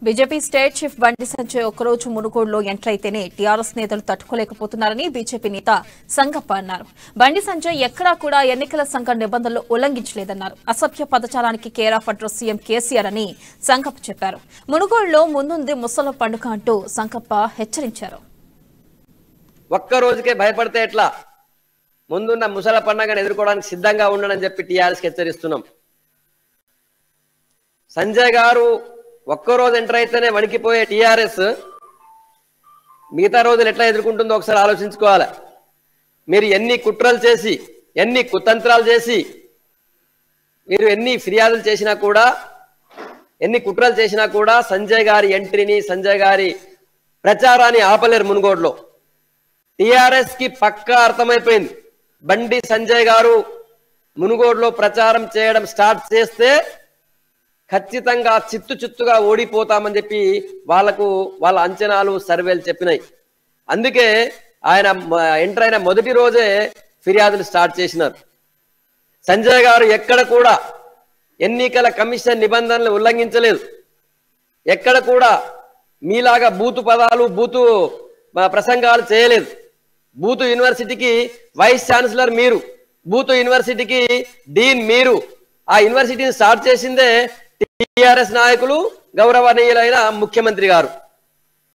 BJP state chief బండి సంజయ్ ఒకరోజు మునుగోడులో ఎంటర్ అయితేనే టీఆర్ఎస్ నేతలు తట్టుకోలేకపోతున్నారని బీజేపీ నేత సంగప్ప అన్నారు బండి సంజయ్ ఎక్కడా కూడా ఎన్నికల సంఘం నిబంధనలు ఉల్లంఘించలేదన్నారు అసభ్య పదచారానికి care of address CM KCR అని సంగప్ప చెప్పారు మునుగోడులో ముందుంది ముసల పండుగ అంటూ సంగప్ప హెచ్చరించారు ఒక్క రోజుకే భయపడితే ఎట్లా ముందున్న ముసల పండగను ఎదుర్కోవడానికి సిద్ధంగా ఉండనని చెప్పి టీఆర్ఎస్కి హెచ్చరిస్తున్నాం సంజయ్ గారు ఒక్కరోజు ఎంటర్ అయితేనే వణికిపోయే టీఆర్ఎస్ మిగతా రోజులు ఎట్లా ఎదుర్కొంటుందో ఒకసారి ఆలోచించుకోవాలి మీరు ఎన్ని కుట్రలు చేసి ఎన్ని కుతంత్రాలు చేసి మీరు ఎన్ని ఫిర్యాదులు చేసినా కూడా ఎన్ని కుట్రలు చేసినా కూడా సంజయ్ గారి ఎంట్రీని సంజయ్ గారి ప్రచారాన్ని ఆపలేరు మునుగోడులో టిఆర్ఎస్ కి పక్కా అర్థమైపోయింది బండి సంజయ్ గారు మునుగోడులో ప్రచారం చేయడం స్టార్ట్ చేస్తే ఖచ్చితంగా చిత్తు చిత్తుగా ఓడిపోతామని చెప్పి వాళ్లకు వాళ్ళ అంచనాలు సర్వేలు చెప్పినాయి అందుకే ఆయన మ- ఎంటర్ అయిన మొదటి రోజే ఫిర్యాదులు స్టార్ట్ చేసినారు సంజయ్ గారు ఎక్కడ కూడా ఎన్నికల కమిషన్ నిబంధనలు ఉల్లంఘించలేదు ఎక్కడ కూడా మీలాగా బూతు పదాలు బూతు ఆ, ప్రసంగాలు చేయలేదు బూతు యూనివర్సిటీకి వైస్ ఛాన్సలర్ మీరు బూతు యూనివర్సిటీకి డీన్ మీరు ఆ యూనివర్సిటీని స్టార్ట్ చేసిందే టిఆర్ఎస్ నాయకులు గౌరవనీయులైన ముఖ్యమంత్రి గారు